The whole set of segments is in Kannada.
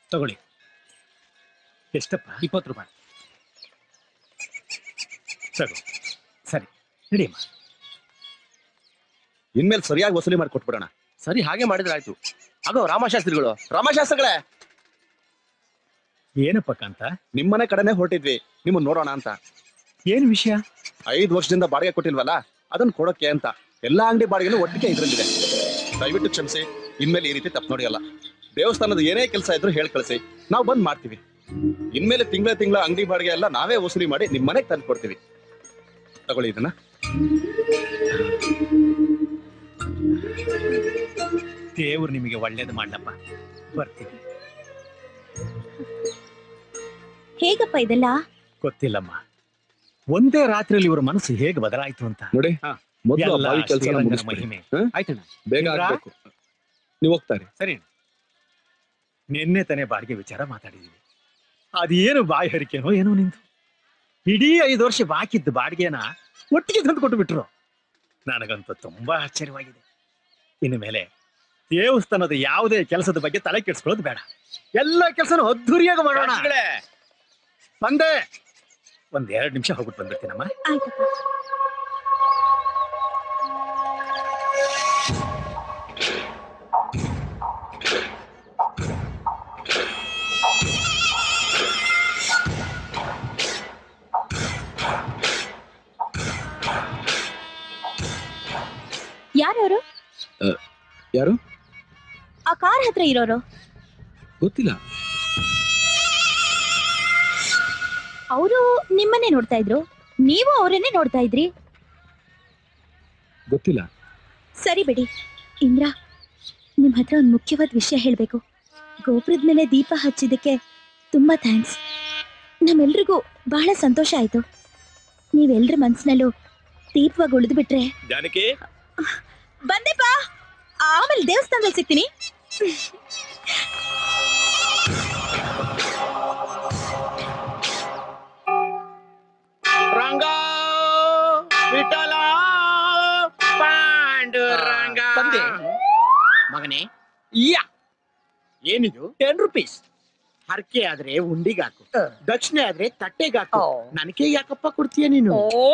ತಗೊಳ್ಳಿ ಎಷ್ಟಪ್ಪ ಇಪ್ಪತ್ತು ರೂಪಾಯಿ ತಗೋ ಸರಿ ನಡಿಯಮ್ಮ ಇನ್ಮೇಲೆ ಸರಿಯಾಗಿ ವಸೂಲಿ ಮಾಡಿ ಕೊಟ್ಬಿಡೋಣ ಸರಿ ಹಾಗೆ ಮಾಡಿದ್ರೆ ಆಯ್ತು ಅದು ರಾಮಶಾಸ್ತ್ರಿಗಳು ರಾಮಶಾಸ್ತ್ರಗಳೇ ಏನಪ್ಪ ಕಾಂತ ನಿಮ್ಮನೆ ಕಡೆನೆ ಹೊರಟಿದ್ವಿ ನಿಮ್ಮನ್ನ ನೋಡೋಣ ಅಂತ ಏನ್ ವಿಷಯ ಐದು ವರ್ಷದಿಂದ ಬಾಡಿಗೆ ಕೊಟ್ಟಿಲ್ವಲ್ಲ ಅದನ್ನ ಕೊಡೋಕೆ ಅಂತ ಎಲ್ಲಾ ಅಂಗಡಿ ಬಾಡಿಗೆನೂ ಒಟ್ಟಿಗೆ ಇದ್ರಲ್ಲಿದೆ ದಯವಿಟ್ಟು ಕ್ಷಮಿಸಿ ಇನ್ಮೇಲೆ ಈ ರೀತಿ ತಪ್ಪು ನೋಡಿಯಲ್ಲ ದೇವಸ್ಥಾನದ ಏನೇ ಕೆಲಸ ಇದ್ರು ಹೇಳಿ ಕಳಿಸಿ ನಾವು ಬಂದ್ ಮಾಡ್ತೀವಿ ಇನ್ಮೇಲೆ ತಿಂಗಳ ತಿಂಗಳ ಅಂಗಡಿ ಬಾಡಿಗೆ ಎಲ್ಲ ನಾವೇ ವಸೂಲಿ ಮಾಡಿ ನಿಮ್ ಮನೆಗೆ ತಂದು ಕೊಡ್ತೀವಿ ತಗೊಳ್ಳಿ ಇದನ್ನ ದೇವ್ರು ನಿಮಗೆ ಒಳ್ಳೇದು ಮಾಡಲಪ್ಪ ಬರ್ತೀವಿ ಹೇಗಪ್ಪ ಇದೆಲ್ಲ ಗೊತ್ತಿಲ್ಲಮ್ಮ ಒಂದೇ ರಾತ್ರಿಯಲ್ಲಿ ಇವ್ರ ಮನಸ್ಸು ಹೇಗೆ ಬದಲಾಯ್ತು ಅಂತ ನೋಡಿ ಹಾ. ಮೊದಲು ಎಲ್ಲ ಬಾವಿ ಕೆಲಸ ಶ್ರೀರಂಗನ ಮಹಿಮೆ ಆಯ್ತಣ್ಣ ಬೇಗ ಇಂದ್ರ? ಆಗ್ಬೇಕು ನೀವು ಹೋಗ್ತಾರೆ ಸರಿ ನಿನ್ನೆ ತಾನೇ ಬಾಡಿಗೆ ವಿಚಾರ ಮಾತಾಡಿದೀವಿ ಅದೇನು ಬಾಯಿ ಹರಿಕೆನೋ ಏನೋ ನಿಂದು ಇಡೀ ಐದು ವರ್ಷ ಬಾಕಿದ್ದ ಬಾಡಿಗೆನ ಒಟ್ಟಿಗೆ ತಂದು ಕೊಟ್ಟು ಬಿಟ್ರು ನನಗಂತೂ ತುಂಬಾ ಆಶ್ಚರ್ಯವಾಗಿದೆ ಇನ್ನು ಮೇಲೆ ದೇವಸ್ಥಾನದ ಯಾವುದೇ ಕೆಲಸದ ಬಗ್ಗೆ ತಲೆ ಕೆಡಿಸ್ಕೊಳ್ಳೋದು ಬೇಡ ಎಲ್ಲ ಕೆಲಸನೂ ಅದ್ದೂರಿಯಾಗಿ ಮಾಡೋಣ ಬಂದೆ ಒಂದ್ ಎರಡು ನಿಮಿಷ ಹೋಗ್ಬಿಟ್ಟು ಬಂದ್ಬಿಡ್ತೀನಮ್ಮ ಆಯ್ತಪ್ಪ ಯಾರವರು ಯಾರು ಆ ಕಾರ್ ಹತ್ರ ಇರೋರು ಗೊತ್ತಿಲ್ಲ ಅವರು ನಿಮ್ಮನ್ನೇ ನೋಡ್ತಾ ಇದ್ರು ನೀವು ಅವರನ್ನೇ ನೋಡ್ತಾ ಇದ್ರಿ ಗೊತ್ತಿಲ್ಲ ಸರಿ ಬಿಡಿ ಇಂದ್ರ ನಿಮ್ ಹತ್ರ ಒಂದು ಮುಖ್ಯವಾದ ವಿಷಯ ಹೇಳ್ಬೇಕು ಗೋಪುರದ ಮೇಲೆ ದೀಪ ಹಚ್ಚಿದ್ದಕ್ಕೆ ತುಂಬಾ ಥ್ಯಾಂಕ್ಸ್ ನಮ್ಮೆಲ್ರಿಗೂ ಬಹಳ ಸಂತೋಷ ಆಯ್ತು ನೀವೆಲ್ರ ಮನ್ಸಿನಲ್ಲೂ ದೀಪವಾಗಿ ಉಳಿದು ಬಿಟ್ರೆ ಜಾನಕಿ ಬಂದೆಪ್ಪ ಆಮೇಲೆ ದೇವಸ್ಥಾನದಲ್ಲಿ ಸಿಗ್ತೀನಿ ರಂಗ ವಿಠಲ ಪಾಂಡುರಂಗ ತಂದೆ. ಮಗನೇ ಯಾ ಏನಿದು ಟೆನ್ ರುಪೀಸ್ ಹರಕೆ ಆದ್ರೆ ಉಂಡಿಗಾಕು ದಕ್ಷಿಣೆ ಆದ್ರೆ ತಟ್ಟೆಗಾಕು ಓ. ನನಗೆ ಯಾಕಪ್ಪ ಕೊಡ್ತೀಯ ನೀನು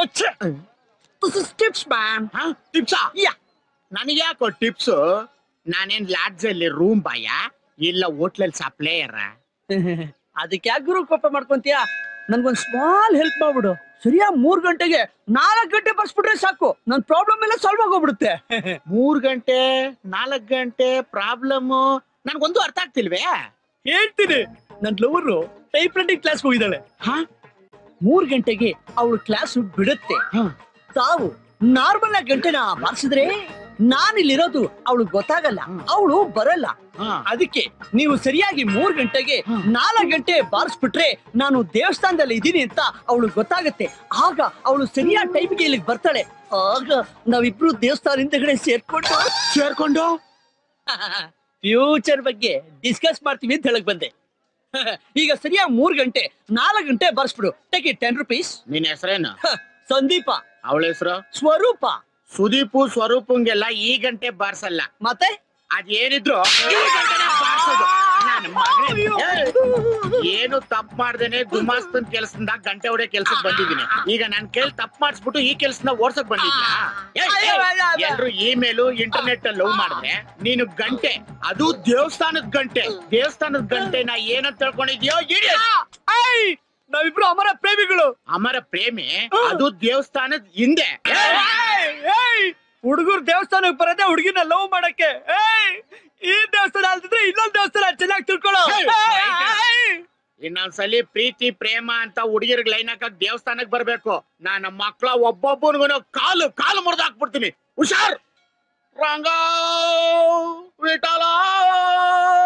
ಟಿಪ್ಸ್ ಮ್ಯಾಮ್ ಹಾ ಟಿಪ್ಸಾ ಯಾ. ನನಗೆ ಯಾಕೋ ಟಿಪ್ಸ್ ನಾನೇನ್ ಲಾಡ್ಜ್ ಅಲ್ಲಿ ರೂಮ್ ಬಾಯ ಇಲ್ಲ ಹೋಟ್ಲಲ್ಲಿ ಸಪ್ಲೈಯರ ಅದಕ್ಕೆ ಯಾಕೆ ಗುರು ಕೋಪ ಮಾಡ್ಕೊಂತೀಯ ನನ್ಗೊಂದ್ ಸ್ಮಾಲ್ ಹೆಲ್ಪ್ ಮಾಡ್ಬಿಡು ಸರಿಯಾ ಮೂರ್ ಗಂಟೆಗೆ ನಾಲ್ಕು ಗಂಟೆ ಬರ್ಸ್ಬಿಟ್ರೆ ಸಾಕು ನನ್ ಪ್ರಾಬ್ಲಮ್ ಎಲ್ಲ ಸಾಲ್ವ್ ಆಗೋಗ್ಬಿಡುತ್ತೆ ಮೂರ್ ಗಂಟೆ ನಾಲ್ಕ್ ಗಂಟೆ ಪ್ರಾಬ್ಲಮ್ ನನ್ಗೊಂದು ಅರ್ಥ ಆಗ್ತಿಲ್ವೇ ಹೇಳ್ತೀನಿ ನನ್ ಲವರು ಟೈಪ್ ರೈಟಿಂಗ್ ಕ್ಲಾಸ್ ಹೋಗಿದ್ದಾಳೆ ಹಾ ಮೂರ್ ಗಂಟೆಗೆ ಅವಳು ಕ್ಲಾಸ್ ಬಿಡುತ್ತೆ ಹಾ. ತಾವು ನಾರ್ಮಲ್ ಆಗಿ ಗಂಟೆನ ಬಾರಿಸಿದ್ರೆ ನಾನಿಲ್ಲಿರೋದು ಅವಳು ಗೊತ್ತಾಗಲ್ಲ ಅವಳು ಬರಲ್ಲ ಹಾ ಅದಕ್ಕೆ ನೀವು ಸರಿಯಾಗಿ ಮೂರ್ ಗಂಟೆಗೆ ನಾಲ್ಕು ಗಂಟೆ ಬಾರಿಸ್ಬಿಟ್ರೆ ನಾನು ದೇವಸ್ಥಾನದಲ್ಲಿ ಇದ್ದೀನಿ ಅಂತ ಅವಳು ಗೊತ್ತಾಗತ್ತೆ ಆಗ ಅವಳು ಸರಿಯಾದ ಟೈಮ್ಗೆ ಇಲ್ಲಿಗೆ ಬರ್ತಾಳೆ ಆಗ ನಾವಿಬ್ರು ದೇವಸ್ಥಾನ ಹಿಂದಗಡೆ ಸೇರ್ಕೊಂಡು ಸೇರ್ಕೊಂಡು ಫ್ಯೂಚರ್ ಬಗ್ಗೆ ಡಿಸ್ಕಸ್ ಮಾಡ್ತೀವಿ ಅಂತ ಹೇಳಕ್ ಬಂದೆ ಈಗ ಸರಿಯಾಗಿ ಮೂರ್ ಗಂಟೆ ನಾಲ್ಕು ಗಂಟೆ ಬರ್ಸ್ಬಿಡು ಟೇಕ್ ಇಟ್ ಟೆನ್ ರುಪೀಸ್ ನಿನ್ ಹೆಸರೇನು ಸಂದೀಪ ಅವಳ ಹೆಸರು ಸ್ವರೂಪ ಸುದೀಪು ಸ್ವರೂಪಂಗೆಲ್ಲ ಈ ಗಂಟೆ ಬಾರ್ಸಲ್ಲ ಮತ್ತೆ ಅದೇನಿದ್ರು ಈ ಗಂಟೆನೇ ಬಾರ್ಸೋದು. ನನ್ ಮಗನೇ. ಏಯ್! ಏನು ತಪ್ಪು ಮಾಡ್ದೇನೆ ಗುಮಾಸ್ತನ್ ಕೆಲ್ಸದಿಂದ ಗಂಟೆ ಹೊಡೆ ಕೆಲ್ಸಕ್ ಬಂದಿದ್ದೀನಿ ಈಗ ನನ್ ಕೈಲಿ ತಪ್ಪು ಮಾಡಿಸ್ಬಿಟ್ಟು ಈ ಕೆಲ್ಸನ ಓಡ್ಸಕ್ ಬಂದಿದ್ಯಾ ಏಯ್, ಏಯ್! ಎಲ್ರು ಇಮೇಲು ಇಂಟರ್ನೆಟ್ ಅಲ್ಲಿ ಲವ್ ಮಾಡಿದ್ರೆ ನೀನು ಗಂಟೆ ಅದು ದೇವಸ್ಥಾನದ ಗಂಟೆ ದೇವಸ್ಥಾನದ ಗಂಟೆನ ಏನಂತ ತಿಳ್ಕೊಂಡಿದ್ಯೋ idiot! ನಾವಿಬ್ರು ಅಮರ ಪ್ರೇಮಿಗಳು ಅಮರ ಪ್ರೇಮಿ ಅದು ದೇವಸ್ಥಾನದ ಹಿಂದೆ ಹುಡುಗರು ದೇವಸ್ಥಾನಕ್ಕೆ ಬರೋದೇ ಹುಡುಗಿನ ಲವ್ ಮಾಡಕ್ಕೆ ಏಯ್! ಈ ದೇವಸ್ಥಾನ ಅಲ್ದಿದ್ರೆ ಇನ್ನೊಂದ್ ದೇವಸ್ಥಾನ ಚೆನ್ನಾಗಿ ತಿಳ್ಕೊಳ್ಳೋ ಏಯ್! ಏಯ್! ಇನ್ನೊಂದ್ಸಲಿ ಪ್ರೀತಿ ಪ್ರೇಮ ಅಂತ ಹುಡುಗಿರ್ಗ್ ಲೈನ್ ಹಾಕಕ್ ದೇವಸ್ಥಾನಕ್ ಬರ್ಬೇಕು ನಾನು ಮಕ್ಳ ಒಬ್ಬೊಬ್ಬನಿಗೂ ಕಾಲು ಕಾಲು ಮುರಿದು ಹಾಕ್ಬಿಡ್ತೀನಿ ಹುಷಾರ್ ರಂಗ ವಿಠಲ